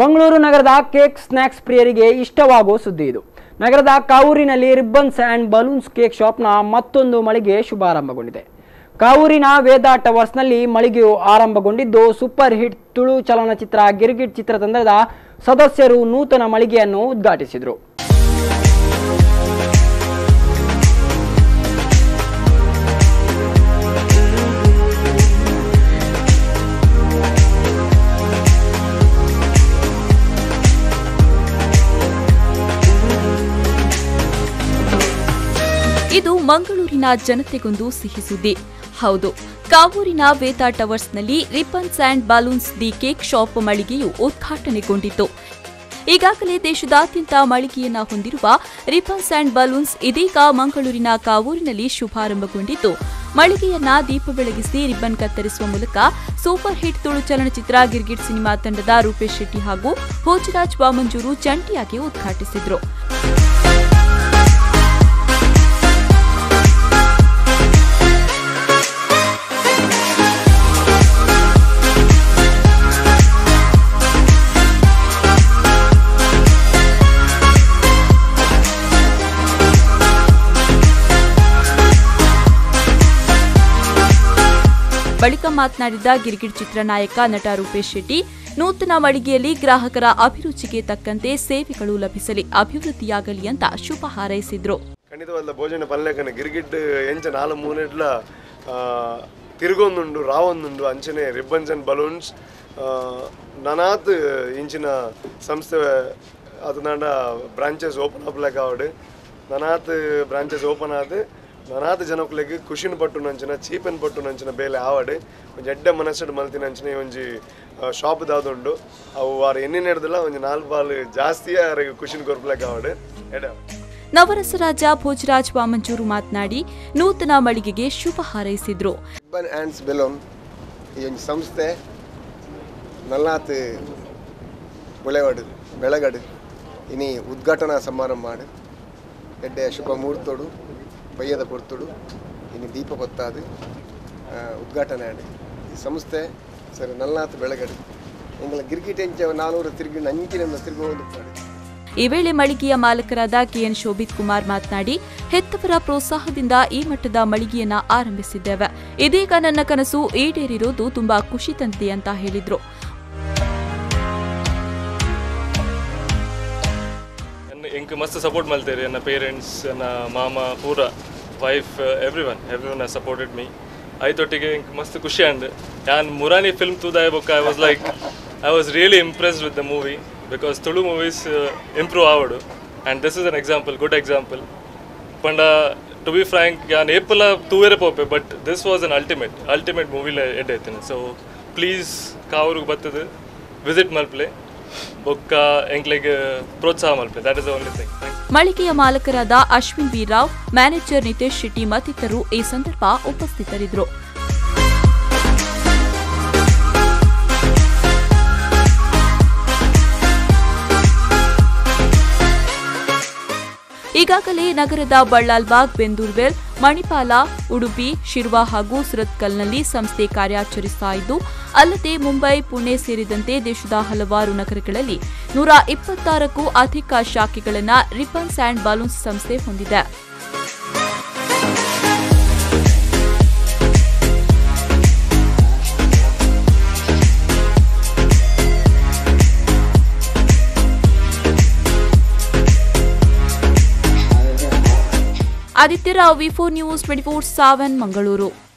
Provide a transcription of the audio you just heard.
ಮಂಗಳೂರು ನಗರದ cake snacks ಪ್ರಿಯರಿಗೆ ಇಷ್ಟವಾಗುವ ಸುದ್ದಿ ಇದು ನಗರದ ಕಾವೂರಿನಲ್ಲಿ ರಿಬ್ಬನ್ಸ್ ಆ್ಯಂಡ್ ಬಲೂನ್ಸ್ ಕೇಕ್ ಶಾಪ್ನ ಮತ್ತೊಂದು ಮಳಿಗೆ ಶುಭಾರಂಭಗೊಂಡಿದೆ ಕಾವೂರಿನ ವೇದ ಟವರ್ಸ್ನಲ್ಲಿ ಮಳಿಗೆಯು ಆರಂಭಗೊಂಡಿದ್ದು ಸೂಪರ್ ಹಿಟ್ ತುಳು ಚಲನಚಿತ್ರ ಗಿರ್ಗಿಟ್ ಚಿತ್ರತಂಡದ ಸದಸ್ಯರು ನೂತನ ಮಳಿಗೆಯನ್ನು ಉದ್ಘಾಟಿಸಿದರು ಇದು ಮಂಗಳೂರಿನ ಜನತೆಗೊಂದು ಸಿಹಿ ಸುದ್ದಿ ಹೌದು ಕಾವೂರಿನ ವೇತಾ ಟವರ್ಸ್ನಲ್ಲಿ ribbons and balloons the cake shop ಮಳಿಗೆಯು ಉದ್ಘಾಟನೆಗೊಂಡಿತ್ತು ಈಗಾಗಲೇ ದೇಶದಾದ್ಯಂತ ಮಳಿಗೆಯನ್ನ ಹೊಂದಿರುವ ರಿಬ್ಬನ್ಸ್ ಆ್ಯಂಡ್ ಬಲೂನ್ಸ್ ಇದೀಗ ಮಂಗಳೂರಿನ ಕಾವೂರಿನಲ್ಲಿ ಶುಭಾರಂಭಗೊಂಡಿದ್ದು ಮಳಿಗೆಯನ್ನ ದೀಪ ಬೆಳಗಿಸಿ ರಿಬ್ಬನ್ ಕತ್ತರಿಸುವ ಮೂಲಕ ಸೂಪರ್ ಹಿಟ್ ತುಳು ಚಲನಚಿತ್ರ ಗಿರ್ಗಿಟ್ ಸಿನಿಮಾ ತಂಡದ ರೂಪೇಶ್ ಶೆಟ್ಟಿ ಹಾಗೂ ಭೋಜರಾಜ್ ವಾಮಂಜೂರು ಜಂಟಿಯಾಗಿ ಉದ್ಘಾಟಿಸಿದ್ರು ಬಳಿಕ ಮಾತನಾಡಿದ ಗಿರ್ಗಿಟ್ ಚಿತ್ರನಾಯಕ ನಟ ರೂಪೇಶ್ ಶೆಟ್ಟಿ ನೂತನ ಮಳಿಗೆಯಲ್ಲಿ ಗ್ರಾಹಕರ ಅಭಿರುಚಿಗೆ ತಕ್ಕಂತೆ ಸೇವೆಗಳು ಲಭಿಸಲಿ ಅಭಿವೃದ್ಧಿಯಾಗಲಿ ಅಂತ ಶುಭ ಹಾರೈಸಿದ್ರು ಖಂಡಿತವಾದ ಭೋಜನ ಪಲ್ಲೆಕನ ಗಿರ್ಗಿಡ್ ಎಂಚ ನಾಲ್ ಮೂನೆಡ್ಲ ತಿರುಗೊಂದುಂಡು ರಾವೊಂದುಂಡು ಅಂಚನೆ ರಿಬ್ಬನ್ಸ್ ಅಂಡ್ ಬಲೂನ್ಸ್ ನನಾತ್ ಇಂಚಿನ ಸಂಸ್ಥೆ ಅದು ನಾಡ ಬ್ರಾಂಚಸ್ ಓಪನ್ ಅಪ್ಲಕ್ ಆವಡ್ ನನಾತ್ ಬ್ರಾಂಚಸ್ ಓಪನ್ ಆದ್ ನನಾತ್ ಜನಕ್ಲೆಗ್ ಖುಷಿನ ಪಟ್ಟು ನಂಚಿನ ಚೀಪನ್ ಪಟ್ಟು ನಂಚಿನ ಬೇಲೆ ಆವಡ್ ಒಂಜಿ ಎಡ್ಡೆ ಮನಸ್ಸಡ್ ಮಲ್ತಿನ ಅಂಚಿನ ಒಂಜಿ ಶಾಪ್ ದಾದುಂಡು ಅವು ವಾರ ಎಣ್ಣೆ ನಡೆದಿಲ್ಲ ಒಂಜಿ ನಾಲ್ಕು ಬಾಲ್ ಜಾಸ್ತಿ ಅವ್ರಿಗೆ ಖುಷಿನ ಕೊರ್ಪಲಕ್ ಆವಡ್ ಎಡ ನವರಸರಾಜ ಭೋಜರಾಜ್ ವಾಮಂಜೂರು ಮಾತನಾಡಿ ನೂತನ ಮಳಿಗೆಗೆ ಶುಭ ಹಾರೈಸಿದ್ರು ಅರ್ಬನ್ ಆ್ಯಂಡ್ಸ್ ಬೆಲೂನ್ ಈ ಒಂದು ಸಂಸ್ಥೆ ನಲ್ಲಾತ್ ಒಳೆವಡು ಬೆಳಗಡು ಇನಿ ಉದ್ಘಾಟನಾ ಸಮಾರಂಭ ಮಾಡು ಎಡ್ಡೆ ಶುಭ ಮುಹೂರ್ತೋಡು ಬಯ್ಯದ ಪೊರ್ತುಡು ಇನಿ ದೀಪ ಹೊತ್ತಾದು ಆ, ಉದ್ಘಾಟನೆ ಆಡು ಈ ಸಂಸ್ಥೆ ಸರಿ ನಲ್ಲಾತ್ ಬೆಳಗಡು ಎಂಗಳ ಗಿರ್ಗಿಟ್ ಎಂಚ ನಾನೂರು ತಿರುಗಿ ನಂಚಿನ ತಿರುಗಿ ಒಂದು ಮಾಡಿ ಈ ವೇಳೆ ಮಳಿಗೆಯ ಮಾಲಕರಾದ ಕೆಎನ್ ಶೋಭಿತ್ ಕುಮಾರ್ ಮಾತನಾಡಿ ಹೆತ್ತವರ ಪ್ರೋತ್ಸಾಹದಿಂದ ಈ ಮಟ್ಟದ ಮಳಿಗೆಯನ್ನ ಆರಂಭಿಸಿದ್ದೇವೆ ಇದೀಗ ನನ್ನ ಕನಸು ಈಡೇರಿರೋದು ತುಂಬಾ ಖುಷಿ ತಂದಿದೆ ಅಂತ ಹೇಳಿದ್ರು ಇಂಕ್ ಮಸ್ತ್ ಸಪೋರ್ಟ್ ಮಲ್ತೇರಿ ನನ್ನ ಪೇರೆಂಟ್ಸ್ ನನ್ನ ಮಾಮ ಪೂರ wife every one every one supported me ಐತೊಟ್ಟಿಗೆ ಇಂಕ್ ಮಸ್ತ್ ಖುಷಿ ಅಂಡ್ ಯಾನ್ ಮುರಾನಿ ಫಿಲ್ಮ್ ತೂದಾಯ ಬುಕ್ I was like I was really impressed with the movie because Tulu movies improve ಆವಡು and this is an example good example ಪಂಡ ಟು ಬಿ ಫ್ರ್ಯಾಂಕ್ ಯಾನ್ ಏಪಲ ತೂವೆರೆ ಪೋಪೆ but this was an ultimate ultimate ಮೂವಿಲ ಎಡ್ ಐತೇನೆ ಸೊ ಪ್ಲೀಸ್ ಕಾವ್ರಿಗೆ ಬರ್ತದೆ ವಿಸಿಟ್ ಮಲ್ಪ್ಲೆ ಬೊಕ್ಕ ಎಂಕ್ಲೆಗೆ ಪ್ರೋತ್ಸಾಹ Malpe that is the only thing thank ಮಳಿಗೆಯ ಮಾಲಕರಾದ ಅಶ್ವಿನ್ ಬಿ ರಾವ್ ಮ್ಯಾನೇಜರ್ ನಿತೇಶ್ ಶೆಟ್ಟಿ ಮತ್ತಿತರರು ಈ ಸಂದರ್ಭ ಉಪಸ್ಥಿತರಿದ್ದರು ಈಗಾಗಲೇ ನಗರದ ಬಳ್ಳಾಲ್ಬಾಗ್ ಬೆಂದೂರ್ವೆಲ್ ಮಣಿಪಾಲ ಉಡುಪಿ ಶಿರ್ವಾ ಹಾಗೂ ಸುರತ್ಕಲ್ನಲ್ಲಿ ಸಂಸ್ಥೆ ಕಾರ್ಯಾಚರಿಸ್ತಾ ಇದ್ದು ಅಲ್ಲದೆ ಮುಂಬೈ ಪುಣೆ ಸೇರಿದಂತೆ ದೇಶದ ಹಲವಾರು ನಗರಗಳಲ್ಲಿ ನೂರ ಇಪ್ಪತ್ತಾರಕ್ಕೂ ಅಧಿಕ ಶಾಖೆಗಳನ್ನು ರಿಬ್ಬನ್ಸ್ ಆ್ಯಂಡ್ ಬಲೂನ್ಸ್ ಸಂಸ್ಥೆ ಹೊಂದಿದೆ Aditya Rao V four news twenty four seven Mangaluru